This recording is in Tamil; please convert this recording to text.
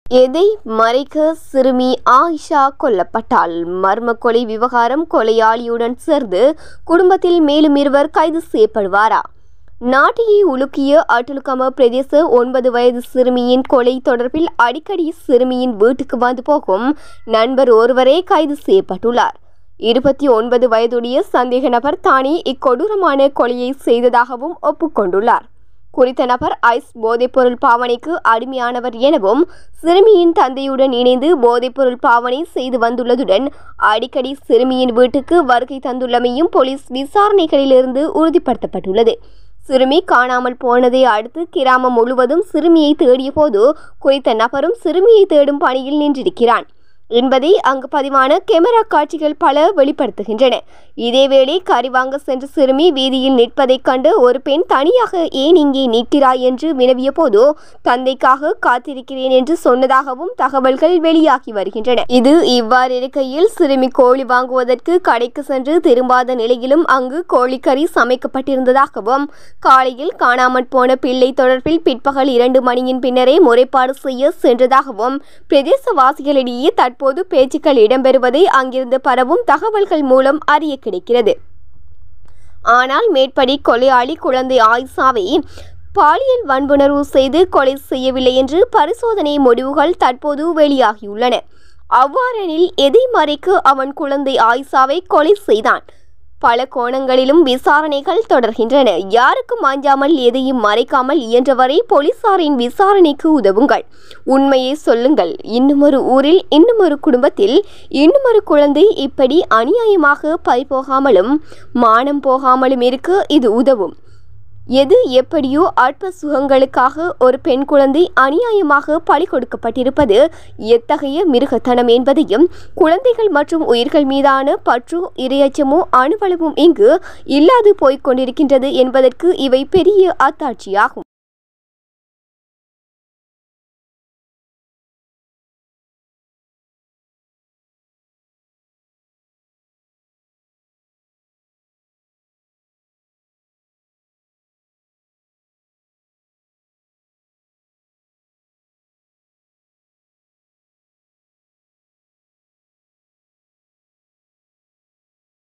எதை மறைக்க சிறுமி ஆயிஷா கொல்லப்பட்டால் மர்ம கொலை விவகாரம் கொலையாளியுடன் சேர்ந்து குடும்பத்தில் மேலும் இருவர் கைது செய்யப்படுவாரா நாட்டையே உலுக்கிய அட்டுலுக்கம பிரதேச ஒன்பது வயது சிறுமியின் கொலை தொடர்பில் அடிக்கடி சிறுமியின் வீட்டுக்கு வந்து போகும் நண்பர் ஒருவரே கைது செய்யப்பட்டுள்ளார் இருபத்தி ஒன்பது வயதுடைய சந்தேக நபர் தானே இக்கொடூரமான கொலையை செய்ததாகவும் ஒப்புக்கொண்டுள்ளார் குறித்த நபர் ஐஸ் போதைப்பொருள் பாவனைக்கு அடிமையானவர் எனவும் சிறுமியின் தந்தையுடன் இணைந்து போதைப்பொருள் பாவனை செய்து வந்துள்ளதுடன் அடிக்கடி சிறுமியின் வீட்டுக்கு வருகை தந்துள்ளமையும் போலீஸ் விசாரணைகளிலிருந்து உறுதிப்படுத்தப்பட்டுள்ளது சிறுமி காணாமல் போனதை அடுத்து கிராமம் முழுவதும் சிறுமியை தேடிய போது குறித்த நபரும் சிறுமியை தேடும் பணியில் நின்றிருக்கிறான் என்பதை அங்கு பதிவான கேமரா காட்சிகள் பல வெளிப்படுத்துகின்றன இதேவேளை கறி வாங்க சென்ற சிறுமி வீதியில் நிற்பதைக் கண்டு ஒரு பெண் தனியாக ஏன் இங்கே நிற்கிறாய் என்று வினவிய போது தந்தைக்காக காத்திருக்கிறேன் என்று சொன்னதாகவும் தகவல்கள் வெளியாகி வருகின்றன இது இவ்வாறு இருக்கையில் சிறுமி கோழி வாங்குவதற்கு கடைக்கு சென்று திரும்பாத நிலையிலும் அங்கு கோழிக்கறி சமைக்கப்பட்டிருந்ததாகவும் காலையில் காணாமற் போன பிள்ளை தொடர்பில் பிற்பகல் இரண்டு மணியின் பின்னரே முறைப்பாடு செய்ய சென்றதாகவும் பிரதேசவாசிகளிடையே தற்போது பேச்சுக்கள் இடம்பெறுவதை அங்கிருந்து பரவும் தகவல்கள் மூலம் அறிய கிடைக்கிறது ஆனால் மேற்படி கொலையாளி குழந்தை ஆயிஷாவை பாலியல் வன்புணர்வு செய்து கொலை செய்யவில்லை என்று பரிசோதனை முடிவுகள் தற்போது வெளியாகியுள்ளன அவ்வாறெனில் எதை மறைக்க அவன் குழந்தை ஆயிஷாவை கொலை செய்தான் பல கோணங்களிலும் விசாரணைகள் தொடர்கின்றன யாருக்கும் அஞ்சாமல் எதையும் மறைக்காமல் இயன்றவரை போலீசாரின் விசாரணைக்கு உதவுங்கள் உண்மையை சொல்லுங்கள் இன்னுமொரு ஊரில் இன்னுமொரு குடும்பத்தில் இன்னுமொரு குழந்தை இப்படி அநியாயமாக பறிபோகாமலும் மானம் போகாமலும் இருக்க இது உதவும் எது எப்படியோ அற்ப சுகங்களுக்காக ஒரு பெண் குழந்தை அநியாயமாக பலி கொடுக்கப்பட்டிருப்பது எத்தகைய மிருகத்தனம் என்பதையும் குழந்தைகள் மற்றும் உயிர்கள் மீதான பற்று இரையச்சமோ அணுவளவும் இங்கு இல்லாது போய்க் கொண்டிருக்கின்றது என்பதற்கு இவை பெரிய அத்தாட்சியாகும்